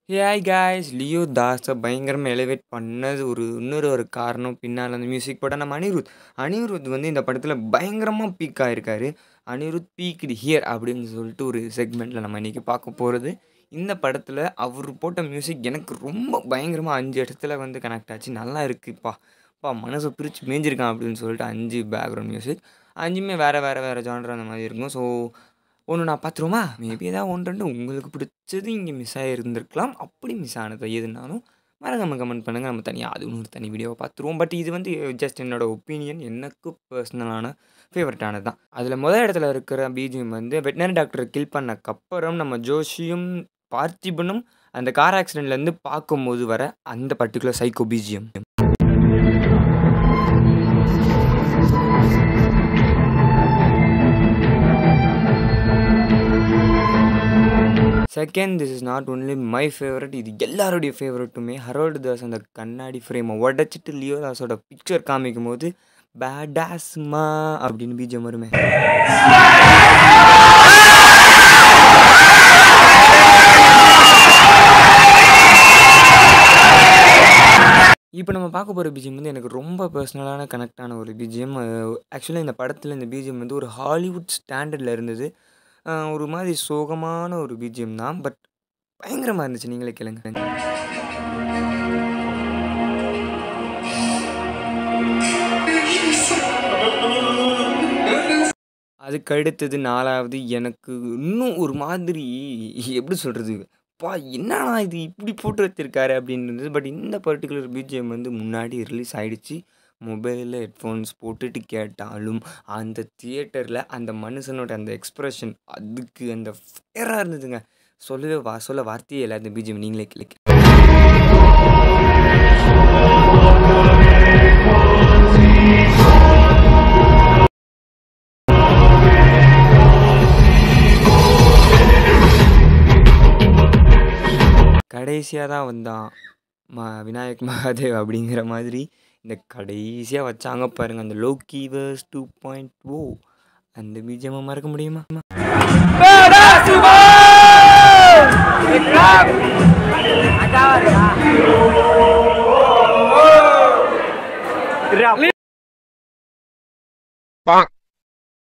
Hey guys Leo தாஸை பயங்கரமாக elevate பண்ணது ஒரு இன்னொரு ஒரு காரணம் பின்னால் அந்த மியூசிக் போட்ட நம்ம அனிருத் அனிருத் வந்து இந்த படத்தில் பயங்கரமாக பீக் ஆகிருக்காரு அனிருத் பீக்டு ஹியர் அப்படின்னு சொல்லிட்டு ஒரு செக்மெண்ட்டில் நம்ம இன்றைக்கி பார்க்க போகிறது இந்த படத்தில் அவர் போட்ட மியூசிக் எனக்கு ரொம்ப பயங்கரமாக அஞ்சு இடத்துல வந்து கனெக்ட் ஆச்சு நல்லா இருக்குப்பா பா மனசை பிரித்து மேய்ஞ்சிருக்கான் அப்படின்னு சொல்லிட்டு அஞ்சு பேக்ரவுண்ட் மியூசிக் அஞ்சுமே வேறு வேறு வேறு ஜான்ரு அந்த மாதிரி இருக்கும் ஸோ ஒன்று நான் பார்த்துருவோமா மேபி ஏதாவது ஒன்று ரெண்டு உங்களுக்கு பிடிச்சது இங்கே மிஸ் ஆகிருந்திருக்கலாம் அப்படி மிஸ் ஆனது எதுனாலும் மறக்காம கமெண்ட் பண்ணுங்கள் நம்ம தனியாக அது ஒரு தனி வீடியோவை பார்த்துருவோம் பட் இது வந்து ஜஸ்ட் என்னோடய ஒப்பீனியன் எனக்கு பர்சனலான ஃபேவரட்டானது தான் அதில் முதல் இடத்துல இருக்கிற பிஜிஎம் வந்து வெட்டினரி டாக்டரை கில் பண்ணக்கப்புறம் நம்ம ஜோஷியும் பார்த்திபனும் அந்த கார் ஆக்சிடெண்ட்லேருந்து பார்க்கும்போது வர அந்த particular psycho BGM second this is not only my favourite இது எல்லாருடைய ஃபேவரட்டுமே ஹரோல்டு தாஸ் அந்த கண்ணாடி ஃப்ரேமை உடச்சிட்டு லியோ தாஸோட பிக்சர் காமிக்கும் போது பேடாஸ்மா அப்படின்னு பீஜம் வருமே இப்போ நம்ம பார்க்க போகிற பிஜிஎம் வந்து எனக்கு ரொம்ப பர்சனலான கனெக்டான ஒரு பிஜிஎம் ஆக்சுவலாக இந்த படத்தில் இந்த பிஜிஎம் வந்து ஒரு ஹாலிவுட் ஸ்டாண்டர்டில் இருந்தது அஹ் ஒரு மாதிரி சோகமான ஒரு பிஜிஎம் தான் பட் பயங்கரமாக இருந்துச்சு நீங்களே கேளுங்க அதுக்கு அடுத்தது நாலாவது எனக்கு இன்னும் ஒரு மாதிரி எப்படி சொல்கிறது பா என்னடா இது இப்படி போட்டு வச்சிருக்காரு அப்படின்னு இருந்தது பட் இந்த பர்டிகுலர் பிஜிஎம் வந்து முன்னாடி ரிலீஸ் ஆகிடுச்சு மொபைலில் ஹெட்ஃபோன்ஸ் போட்டுட்டு கேட்டாலும் அந்த தியேட்டரில் அந்த மனுஷனோட அந்த எக்ஸ்ப்ரெஷன் அதுக்கு அந்த ஃபேராக இருந்ததுங்க சொல்லவே வா சொல்ல வார்த்தையே இல்லை அந்த பிஜிஎம் நீங்களே கிளிக் கடைசியாக தான் வந்தான் ம விநாயக் மகாதேவ் அப்படிங்கிற மாதிரி இந்த கடைசியாக வச்சாங்க பாருங்கள் அந்த லோ கீவர்ஸ் டூ பாயிண்ட் ஓ அந்த பிஜிஎம்மை மறக்க முடியுமா Bonk.